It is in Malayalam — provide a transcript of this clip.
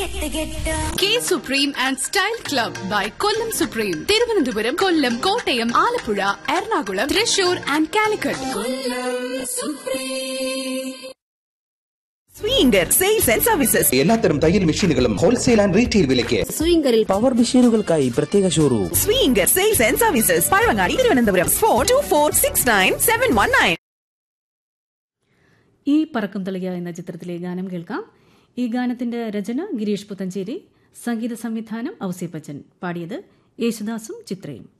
K supreme and style club by Kollam supreme Thiruvananthapuram Kollam Kottayam Alappuzha Ernakulam Thrissur and Calicut Swinger sales and services എല്ലാത്തരം തയ്യൽ മെഷീനുകളും ഹോൾസെയിൽ ആൻഡ് റീറ്റെയിൽ വിലയ്ക്ക് സ്വിംഗറിൽ പവർ മെഷീനുകൾക്കായി പ്രത്യേക showroom Swinger sales and services Pazhavangadi Thiruvananthapuram four two four six nine seven one nine Ee Parakkum തളിക എന്ന ചിത്രത്തിലെ ഗാനം കേൾക്കാം ഈ ഗാനത്തിന്റെ രചന ഗിരീഷ് പുത്തഞ്ചേരി സംഗീത സംവിധാനം ഔസേപ്പച്ചൻ പാടിയത് യേശുദാസും ചിത്രയും